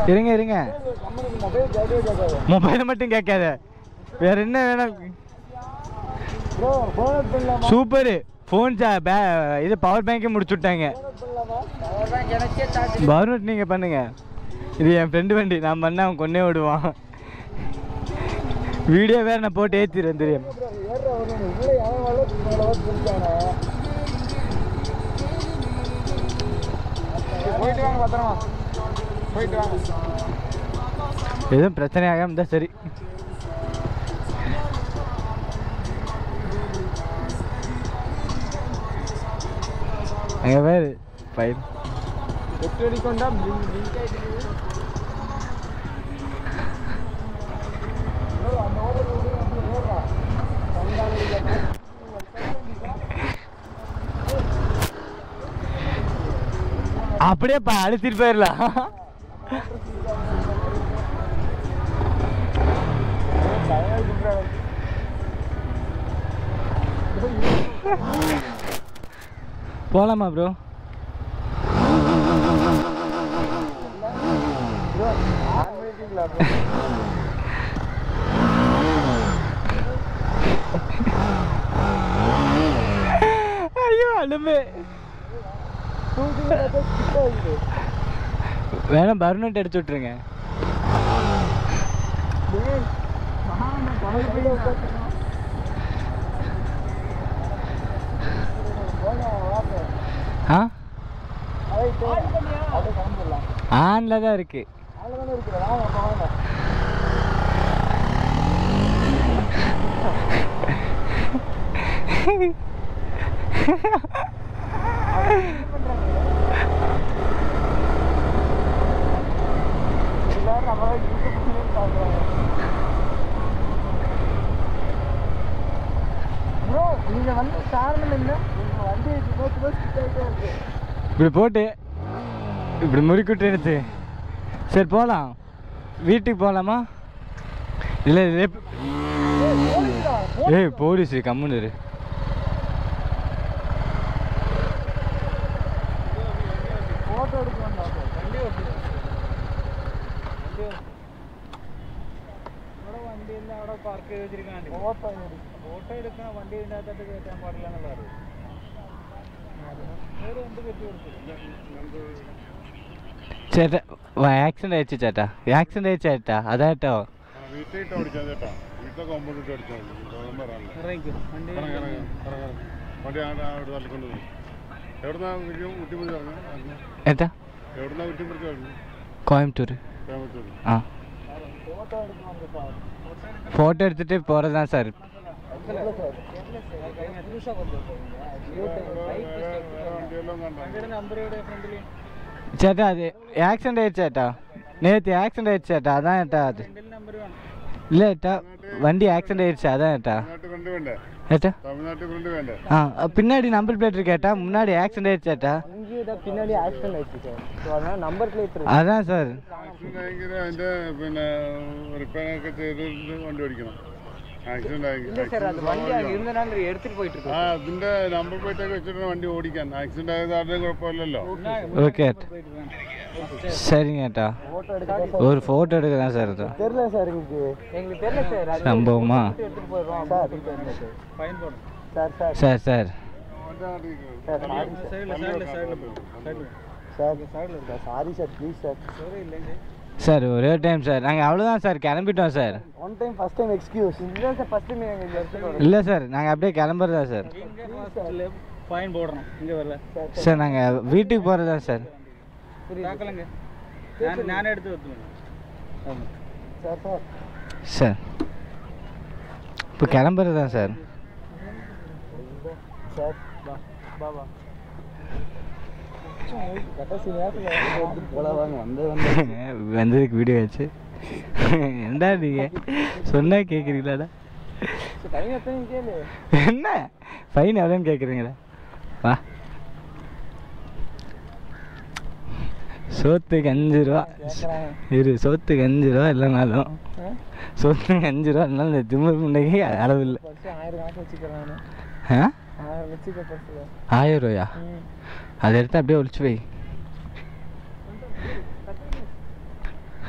இருங்க இருங்க மொபைல் கேட்கவே கேட்காது மொபைல் மட்டும் கேட்காத வேற என்ன வேணும் ப்ரோ போனட் பண்ணலாமா சூப்பரு ஃபோன் சா பே இது பவர் பேங்கே முடிச்சு விட்டாங்க பவர்னட் நீங்கள் பண்ணுங்க இது என் ஃப்ரெண்டு வண்டி நான் பண்ண அவன் கொன்னே விடுவான் வீடியோ வேற நான் போட்டு ஏற்றிடுவேன் தெரியும் ஏற வரணும் உள்ள எவன் வேலை சொல்லிட்டானே போயிட்டு வாங்க பத்திரமா போயிட்டு வாங்க எதுவும் பிரச்சனை ஆகாம இருந்தா சரி அங்கே பேர் பையன் எட்டு அடிக்கொண்டா பிளிங்க் பிளிங்க் ஆயிட்டு அப்படியே பா அழுத்திட்டு போயிடலாம் போலாமா ப்ரோ ஐயோ அலுமே வேணாம் பர்னட் அடிச்சு விட்ருங்க ஆ ஆனில் தான் இருக்கு ப்ரோ நீங்க வந்து காரணம் என்ன உங்க வண்டி நோக்கி நோக்கி ஸ்கிட் ஆகிட்டே இருக்கு இப்படி போட்டு இப்படி முறுக்கிட்டு எடுத்து சரி போகலாம் வீட்டுக்கு போகலாமா இல்லை இல்லை ஏய் போலீஸ் கம்முன்னு இரு போட்டோ எடுக்க வேண்டாம் வண்டி ஓட்டு ഇവിടെ വണ്ടി എല്ലാം അവിടെ പാർക്ക് ചെയ്ത് വെച്ചിരിക്കാണ്ട് ഫോട്ടോ ഫോട്ടോ എടുക്കണ വണ്ടി ഇതിൻ്റെ അകത്തോട്ട് കയറ്റാൻ പാടില്ല എന്നുള്ളത് വേറെ എന്ത് പറ്റി കൊടുത്തു ചേട്ടാ ആക്സിഡൻ്റ് അയച്ചു ചേട്ടാ ആക്സിഡൻ്റ് അയച്ചു ചേട്ടാ അതാ കേട്ടോ വീട്ടിലിട്ട് ഓടിച്ചാൽ ചേട്ടാ വീട്ടിലെ കോമ്പൗണ്ട് ഇട്ട് അടിച്ചാൽ മതി രോഗം വരാനില്ല ഇറങ്ങിക്കും വണ്ടി ഇറങ്ങി ഇറങ്ങി ഇറങ്ങി ഇറങ്ങി വണ്ടി അവിടെ അവിടെ തള്ളിക്കൊണ്ട് പോയി എവിടുന്നാ കുറ്റിമുറി ഇറങ്ങി ഏട്ടാ എവിടുന്നാ കുറ്റിമുറിച്ച് ഇറങ്ങി கோயம்புத்தூர் കോയമ്പത്തൂർ ஆ ഫോട്ടോ എടുക്കാൻ വന്നപ്പോ ஃபோட்டோ எடுத்துகிட்டு போகிறது தான் சார் വണ്ടിയെല്ലാം കണ്ടോ നമ്പർ എവിടെ ഫ്രണ്ടില് ചേട്ടാ അത് ആക്സിഡൻ്റ് അയച്ചു ചേട്ടാ நேற்று ஆக்சிடென்ட் ஆயிடுச்சு சேட்டா அதான் ஏட்டா அது ഫ്രണ്ടിൽ നമ്പർ വേണം இல்லை ஏட்டா வண்டி ஆக்சிடென்ட் ஆயிடுச்சு அதான் ஏட்டா തമിഴ്നാട്ടിൽ ഫ്രണ്ട് വേണ്ടേ ஏட்டா തമിഴ്നാട്ടിൽ ഫ്രണ്ട് വേണ്ടേ ஆ பின்னாடி நம்பர் பிளேட் இருக்கேட்டா முன்னாடி ஆக்சிடென்ட் ஆயிடுச்சு சேட்டா ഇഞ്ചിയുടെ പിന്നാടി ആക്സിഡന്റ് ആയിട്ട് സോ அதனால നമ്പർ പ്ലേറ്റ് அதான் சார் ആക്സിഡന്റ് ആയെങ്കിൽ അതിന്റെ പിന്നെ റിപ്പയർ ഒക്കെ ചെയ്ത് വണ്ടി ഓടിക്കണം ആക്സിഡന്റ് ഇല്ല സാർ അത് വണ്ടി ആയി ഇരുന്നനാണ്ട് എടുത്തിട്ട് പോയിട്ട് ആ അതിന്റെ നമ്പർ പ്ലേറ്റ് ഒക്കെ വെച്ചിട്ട് വണ്ടി ഓടിക്കാൻ ആക്സിഡന്റ് ആയത് ആരുടെയും കുഴപ്പമില്ലല്ലോ ஓகே சரிங்க ஏட்டா ഫോട്ടോ എടുക്കാൻ ஒரு ஃபோட்டோ எடுக்க தான் சார் இது தெரியல சார் எங்களுக்கு எங்களுக்கு தெரியல சார் அது சம்பவமா எடுத்துட்டு போயிடுறோம் சார் ஃபைன் போடும் sir sir sir sir sir சைடில் சைடில் சைடில் சார் சைடில் இருக்கா சாரி சார் ப்ளீஸ் சார் சரி இல்லைங்க சார் ஒரே டைம் சார் நாங்கள் அவ்வளோதான் சார் கிளம்பிட்டோம் sir one time first time excuse இல்லை சார் ஃபர்ஸ்ட் டைம் எங்கள் இந்த இடத்துக்கு வரோம் இல்லை சார் நாங்கள் அப்படியே கிளம்புறதா சார் இங்கே ஃபைன் போடணும் இங்கே வரல சார் நாங்கள் வீட்டுக்கு போகிறதா சார் தாக்கலங்க நான் நானே எடுத்து வைத்துவேன் சார் சார் சார் இப்போ கிளம்புறதா சார் சார் வா வா வா கடைசி நேரத்தில் போல வாங்க வந்து வந்து வந்ததுக்கு வீடியோ ஆச்சு என்னடா நீங்கள் சொன்னா கேட்குறீங்களாடா டைம் எத்தனை கேளு என்ன ஃபைன் எவ்வளோன்னு கேட்குறீங்களா வா சோத்துக்கு அஞ்சு ரூபா இரு சோத்துக்கு அஞ்சு ரூபா இல்லைனாலும் சோத்துக்கு அஞ்சு ரூபா இல்லைனாலும் இந்த திமிர் முன்னைக்கு அளவு இல்லை பர்ஸ் ஆயிரம் கணக்கு வச்சுக்கிறேன் நான் ஆ ஆயிரம் வச்சுக்க பர்ஸில் ஆயிரம் ரூபாயா அதை எடுத்து அப்படியே ஒழிச்சு வை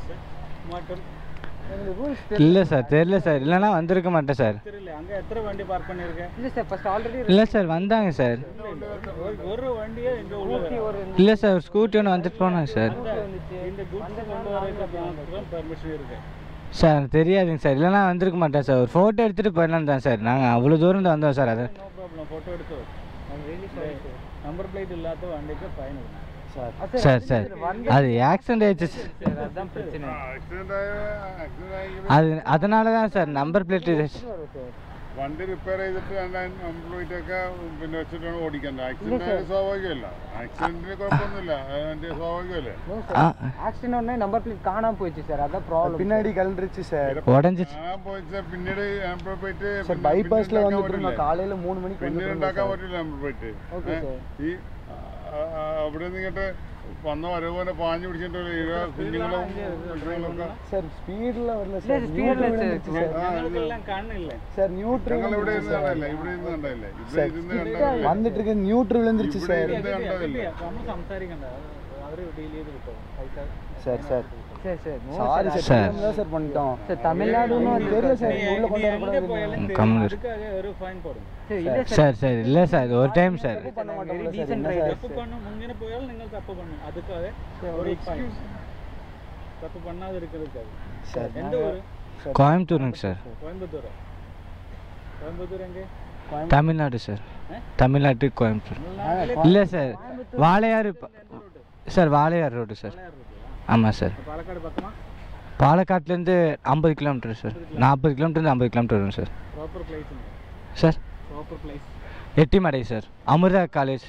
மட்டும் ரூல்ஸ் இல்லை சார் தெரியல சார் இல்லைன்னா வந்திருக்க மாட்டேன் சார் தெரியல அங்கே எத்தனை வண்டி பார்க் பண்ணியிருக்கேன் இல்லை சார் ஃபர்ஸ்ட் ஆல்ரெடி இல்லை சார் வந்தாங்க சார் ஒரு- ஒரு வண்டியே இங்கே உள்ள ஒரு இல்லை சார் ஒரு ஸ்கூட்டி ஒன்று வந்துட்டு போனாங்க சார் இந்த குட்ஸ் கொண்டு வரதுக்கு பெர்மிஷன் இருக்கு சார் எனக்கு தெரியாதுங்க சார் இல்லைன்னா வந்திருக்க மாட்டேன் சார் ஒரு ஃபோட்டோ எடுத்துகிட்டு போயிடலாம் தான் சார் நாங்கள் அவ்வளோ தூரம் இருந்து வந்தோம் சார் அது நோ ப்ராப்ளம் ஃபோட்டோ எடுத்து நம்பர் பிளேட் இல்லாத வண்டிக்கு ஃபைன் சார் சார் சார் அது ஆக்சிடென்ட் ஆயிடுச்சு சார். சார் அதுதான் பிரச்சனை ആക്സിഡന്റ് ആയ ആക്സിഡന്റ് ആയെങ്കിൽ அது அதனால தான் சார் நம்பர் பிளேட் வரும் சார் വണ്ടി റിപ്പയർ ചെയ്തിട്ട് കംപ്ലീറ്റ് ഒക്കെ പിന്നെ വെച്ചിട്ടാണ് ഓടിക്കുന്നത് ആക്സിഡന്റ് ആയാലും സ്വാഭാവികമല്ല ആക്സിഡന്റിന് കുഴപ്പമൊന്നുമില്ല അതിന്റെ സ്വാഭാവികമല്ലേ ஆ ஆக்சிடென்ட் உடனே நம்பர் பிளேட் காணாம போயிடுச்சு சார் அதான் ப்ராப்ளம் பின்னாடி கலண்டுருச்சு சார் உடஞ்சிச்சு കാണാൻ പോയിച്ചാൽ പിന്നീട് നമ്പർ പ്ലേറ്റ് சார் பைபாஸ்ல வந்துட்டு இருந்தோம் காலையில மூணு மணிக்கு പിന്നീട് வந்துட்டு ഉണ്ടാക്കാൻ പറ്റില്ല നമ്പർ പ്ലേറ്റ് ഓക്കെ സാർ ഈ ആ, ആ, അവിടെ നിന്ന് ഇങ്ങോട്ട് വന്ന വരവ് പോലെ പാഞ്ഞു പിടിച്ചിട്ട് കുഞ്ഞുങ്ങളും കുട്ടികളൊക്കെ சார் ஸ்பீட்ல வரல இல்ல சார் ஸ்பீட்ல விழுந்துருச்சு சார் ഞങ്ങൾക്കെല്ലാം കാണില്ലേ சார் நியூட்ரல் ഞങ്ങൾ ഇവിടെ ഇരുന്ന് കണ്ടല്ലേ ഇവിടെ ഇരുന്ന് കണ്ടല്ലേ ഇവിടെ ഇരുന്ന് കണ്ടല്ലേ வந்துட்டு இருக்க நியூட்ரல் விழுந்துருச்சு ഇവിടെ சார் ഇരുന്ന് കണ്ടതല്ലേ നമ്മൾ സംസാരിക്കണ്ട അവർ ഡീൽ ചെയ്ത് കിട്ടും പൈസ sir sir sir sir sorry sir sir. தெரியாம தான் சார் பண்ணிட்டோம் சார் தமிழ்நாடுன்னு வந்து தெரியல சார் நீ- உள்ள நீ கொண்டு எங்க வரக்கூடாது போயாலும் தெரியும். கம்முனு இரு. அதுக்காக ஒரு ஃபைன் போடும் சார் இல்ல சார் சார் இல்லை சார் ஒரு டைம் சார் பண்ண மாட்டோம்ல சார் decent என்ன rider. சார் தப்பு பண்ணும் முங்கின போயாலும் நீங்கள் தப்பு பண்ணும் அதுக்காக ஒரு ஃபைன் தப்பு பண்ணாத இருக்கிறதுக்காக சார் எந்த ஊர் கோயம்புத்தூருங்க சார் கோயம்புத்தூர் கோயம்புத்தூர் எங்கே தமிழ்நாடு சார் தமிழ்நாட்டு கோயம்புத்தூர் இல்லை சார் வாளையாறு ப- சார் வாளையார் ரோடு சார் ஆமாம் சார் பாலக்காடு பக்கமா பாலக்காட்லேருந்து ஐம்பது கிலோமீட்டர் சார் நாற்பது கிலோமீட்டர் ஐம்பது கிலோமீட்டர் வரும் sir proper place sir proper place Ettimadai sir Amrita college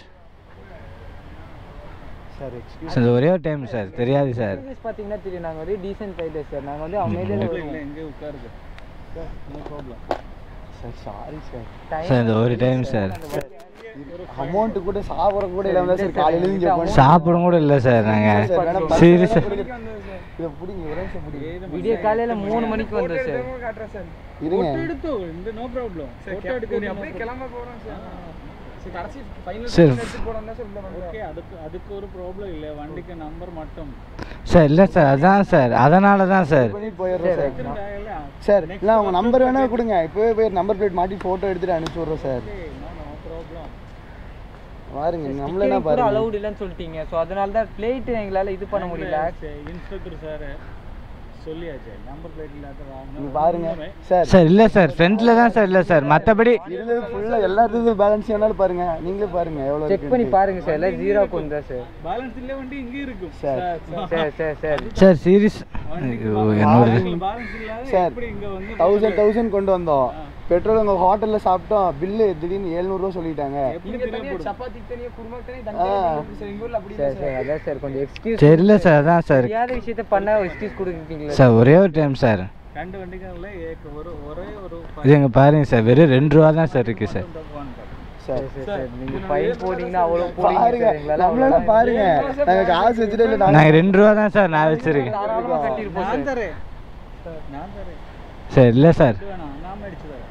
sir excuse sir ஒரே ஒரு டைம் சார் தெரியாது சார் Service பாத்தீங்கன்னா தெரியும் நாங்க வந்து டீசென்ட் ரைடர் சார் நாங்க வந்து அமைதியாக இல்லை எங்கே உட்காருது no problem sir sorry sir sir இந்த ஒரு டைம் சார் அமௌண்ட் கூட சாப்பிட கூட இல்லாம தான் சார் காலையில இருந்து இங்க போனோம் சாப்பிட கூட இல்லை சார் நாங்கள் சார் வேணா சீரியஸாக இதை பிடிங்க ஒரே நிமிஷம் பிடிங்க விடிய காலையில மூணு மணிக்கு வந்தோம் சார் இருங்க ஃபோட்டோ எடுத்தோ இந்த நோ ப்ராப்ளம் ஃபோட்டோ எடுக்க அப்படியே கிளம்ப போகிறோம் சார் ஓகே அதுக்கு அதுக்கு ஒரு ப்ராப்ளம் இல்லை வண்டிக்கு நம்பர் மட்டும் சார் இல்லை சார் அதான் சார் அதனால தான் சார் பண்ணிட்டு போயிடுறோம் சார் ஆகல சார் இல்லை அவங்க நம்பர் வேணா கொடுங்க இப்போவே போய் நம்பர் பிளேட் மாட்டி ஃபோட்டோ எடுத்துட்டு அனுப்பிச்சி விட்றோம் சார் நோ நோ ப்ராப்ளம் பாருங்க நம்மள என்ன கூட பாருங்க அலௌட் இல்லைன்னு சொல்லிட்டீங்க ஸோ அதனால தான் பிளேட் எங்களால இது பண்ண முடியல இன்ஸ்பெக்டர் சார் சொல்லியாச்சு நம்பர் பிளேட் இல்லாத நீங்க வாங்கணும் பாருங்க சார் சார் இல்லை சார் ஃப்ரண்ட்டில் தான் சார் இல்லை சார் மற்றபடி இருந்தது ஃபுல்லாக எல்லாத்துக்கும் பேலன்ஸ் வேணாலும் பாருங்க நீங்களே பாருங்க எவ்வளோ செக் பண்ணி பாருங்க சார் எல்லாம் ஜீரோ கொண்டு தான் சார் பேலன்ஸ் இல்லை வண்டி இங்கே இருக்கும் sir sir sir sir sir serious ஐயோ என்னோட பேலன்ஸ் இல்லாத சார் எப்படி இங்கே வந்து தௌசண்ட் தௌசண்ட் கொண்டு வந்தோம் பெட்ரோல் உங்கள் ஹோட்டலில் சாப்பிட்டோம் பில்லு திடீர்னு ஏழ்நூறுவா சொல்லிட்டாங்க எப்படி திரும்ப ஆ சார் சார் அதான் சார் கொஞ்சம் எக்ஸ்கியூஸ் தெரியல சார் அதான் சார் தெரியாத விஷயத்த பண்ண எக்ஸ்கியூஸ் கொடுக்குறீங்களா சார் ஒரே ஒரு டைம் சார் ரெண்டு வண்டிகளில் ஏக ஒரு ஒரே ஒரு இது எங்க பாருங்க சார் வெறும் ரெண்டு ரூபா தான் சார் இருக்கு சார் சார் சார் சார் நீங்க ஃபைன் போட்டீங்கன்னா அவ்வளோ போடுங்க பாருங்க சார் எங்களால நம்மளால பாருங்க நாங்கள் காசு வச்சுட்டு இல்லை நாங்கள் நாங்கள் ரெண்டு ரூபா தான் சார் நான் வச்சிருக்கேன் தாராளமாக கட்டியிருப்போம் நான் சார் தரேன் நான் தரேன் சார் இல்லை சார் இது வேணாம் நான் அடிச்சு தரேன்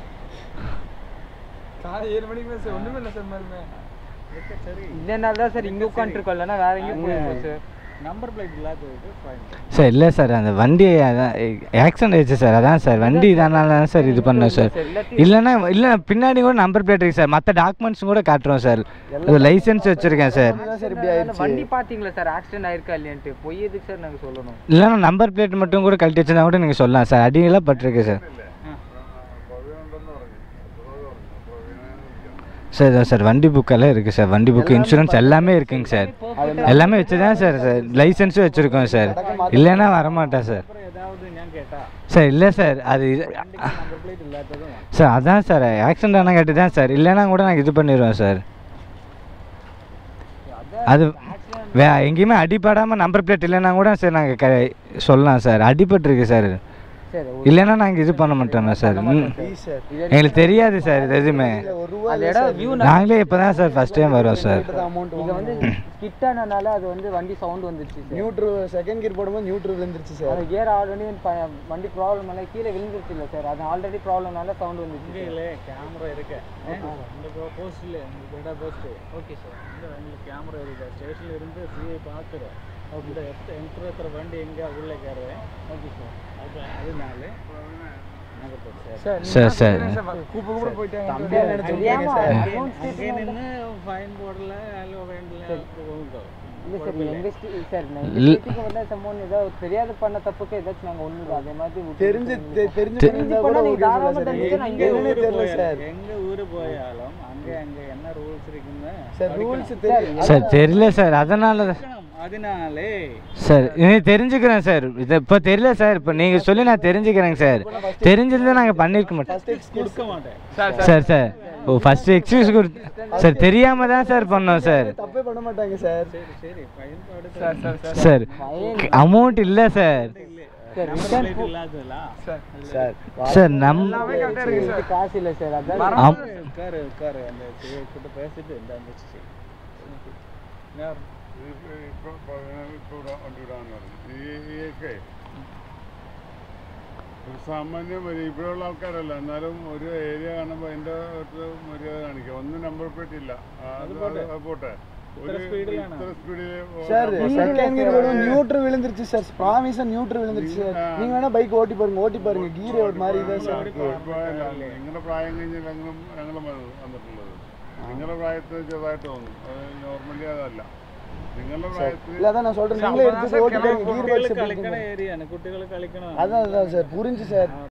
ஓகே சரி இல்லைனால தான் சார் இங்கே உட்காந்துருக்கோம் இல்லைன்னா வேற எங்கேயும் போயிருப்போம் சார் நம்பர் பிளேட் இல்லாததுக்கு ஃபைன் சார் இல்லை சார் அந்த வண்டி அதான் ஆக்சிடென்ட் ஆயிடுச்சு சார் அதான் சார் வண்டி இதனால தான் சார் இது பண்ணோம் சார் இல்லைன்னா இல்லை பின்னாடி கூட நம்பர் பிளேட் இருக்கு சார் மற்ற டாக்குமெண்ட்ஸும் கூட காட்டுறோம் சார் லைசன்ஸ் வச்சுருக்கேன் சார் சார் இப்படி ஆயிடுச்சு வண்டி பாத்தீங்களா சார் ஆக்சிடென்ட் ஆயிருக்கா இல்லையான்ட்டு பொய் எதுக்கு சார் நாங்க சொல்லணும் இல்லைன்னா நம்பர் பிளேட் மட்டும் கூட கழட்டி வச்சிருந்தா கூட நீங்கள் சொல்லலாம் சார் அடியெல்லாம் பட்டிருக்கு சார் சார் இதான் சார் வண்டி புக்கெல்லாம் இருக்குது சார் வண்டி புக்கு இன்சூரன்ஸ் எல்லாமே இருக்குங்க சார் எல்லாமே வச்சு தான் சார் சார் லைசன்ஸும் வச்சுருக்கோம் சார் இல்லைன்னா வரமாட்டேன் சார் அப்புறம் ஏதாவது ഞാൻ கேட்டா சார் இல்லை சார் அது வண்டிக்கு நம்பர் பிளேட் இல்லாததும் சார் அதான் சார் ஆக்சிடென்ட் ஆனால் கேட்டு தான் சார் இல்லைன்னா கூட நாங்கள் இது பண்ணிடுவோம் சார் அது வே எங்கேயுமே அடிபடாமல் நம்பர் பிளேட் இல்லைன்னா கூட சார் நாங்கள் க சொல்லலாம் சார் அடிபட்டிருக்கு சார் சார் இல்லைன்னா நாங்கள் இது பண்ண மாட்டோம்ல சார் ம். ப்ளீஸ் சார் எங்களுக்கு தெரியாது சார் இது எதுவுமே ஒரு ரூபா அந்த இடம் வியூ நாங்களே இப்போ தான் சார் ஃபஸ்ட் டைம் வரோம் சார் அமௌண்ட் இங்க வந்து ஸ்கிட் ஆனனால அது வந்து வண்டி சவுண்ட் வந்துருச்சு சார் நியூட்ரு செகண்ட் கியர் போடும்போது நியூட்ரு விழுந்துருச்சு சார் அது கியர் ஆல்ரெடி வண்டி ப்ராப்ளம் எல்லாம் கீழே விழுந்துருச்சு இல்லை சார் அது ஆல்ரெடி ப்ராப்ளம்னால சவுண்ட் வந்துருச்சு இங்கே கேமரா இருக்கு இந்த போஸ்ட்ல இந்த டேட்டா போஸ்ட் ஓகே சார் இந்த வண்டியில் கேமரா இருக்கு ஸ்டேஷன்ல இருந்து சிஐ பார்க்குறோம் இந்த என்ட்ரு எத்தனை வண்டி எங்கே உள்ளே கயறுவேன் ஓகே சார் அப்போ அதனால நாங்கள் போகிறோம் சார் சார் சார் கூப்பிட கூட போயிட்டாங்க தம்பியா நினைச்சுக்கோங்க சார். அங்கே நின்று ஃபைன் போடல ஹலோ வேண்டல போகும் இல்லை சார் இன்வெஸ்டி சார் நான் இல்ல. இன்வெஸ்டிகேட்டிங் வந்து சம்மோன் ஏதோ தெரியாத பண்ண தப்புக்கு ஏதாச்சும் நாங்கள் ஒன்று அதே மாதிரி விட்டு தெரிஞ்சு விட்டுருக்கோம். தெ- தெரிஞ்சு தெ- பண்ணியிருந்தா கூட பண்ணா நீங்க okay தாராளமா சொல்லலாம் சார். தண்டிச்சு நான் எங்க என்னன்னே ஊரு தெரியல போயா- சார் எங்க ஊரு போயாலும் அங்க அங்க என்ன ரூல்ஸ் இருக்குன்னு சார் ரூல்ஸ் படிக்கணும். தெரியும் சார் தெரியல சார் அதனால தான் படிக்கணும். அதனாலே சார் இது தெரிஞ்சுக்கிறேன் சார் இது இப்போ தெரியல சார் இப்போ நீங்கள் சொல்லி நான் தெரிஞ்சுக்கிறேங்க சார் தெரிஞ்சிருந்தா நாங்கள் பண்ணியிருக்க மாட்டோம் ஃபர்ஸ்ட் எக்ஸ்கியூஸ் கொடுக்க மாட்டேன் சார் சார் ஓ ஃபர்ஸ்ட் எக்ஸ்கியூஸ் கொடுத்து சார் தெரியாம தான் சார் பண்ணோம் சார் தப்பே பண்ண மாட்டாங்க சார் சரி சரி ஃபைன் போடு சார் அமௌண்ட் இல்லை சார் சார் நம்பர் பிளேட் இல்லாததுல சார் சார் நம் இது காசு இல்லை சார் அதான் ஆம். உட்காரு உட்காரு அந்த கிட்ட பேசிட்டு இந்த வந்துச்சு யார் ഇപ്പോൾ ഇപ്പോൾ വണ്ടി വിടാന്ന് പറഞ്ഞു ഈ ഈയൊക്കെ ഒരു സാമാന്യം ഒരു ഇവിടെയുള്ള ആൾക്കാരല്ല എന്നാലും ഒരു ഏരിയ കാണുമ്പോൾ അതിൻ്റെ ഒരു മര്യാദ കാണിക്കുക ഒന്നും നമ്പർ പ്ലേറ്റ് ഇല്ല ആ, അത് അത് പോട്ടെ ഒരു സ്പീഡിലാണ്. ഇത്ര സ്പീഡിൽ சார் செகண்ட் கியர் விடும் நியூட்ரல் விழுந்துருச்சு சார் ப்ராமிஸா நியூட்ரல் விழுந்துருச்சு சார் நீங்க வேணா பைக் ஓட்டி பாருங்க ஓட்டி பாருங்க கீர் ஒரு மாதிரி தான் சார் നിങ്ങളുടെ പ്രായം കഴിഞ്ഞ് ഞങ്ങളും ഞങ്ങളും വന്നിട്ടുള്ളത് നിങ്ങളുടെ പ്രായത്തിൽ ചെറുതായിട്ട് തോന്നും അത് നോർമലി അതല്ല നിങ്ങളുടെ പ്രായത്തിൽ இல்ல அதான் நான் சொல்றேன் நீங்களே எடுத்து ஓட்டி பாருங்க கீர் കുട്ടികൾ பாக்ஸ் കളിക്കണ ഏരിയയാണ് കുട്ടികൾ കളിക്കണ அதான் அதான் சார் புரிஞ்சு சார்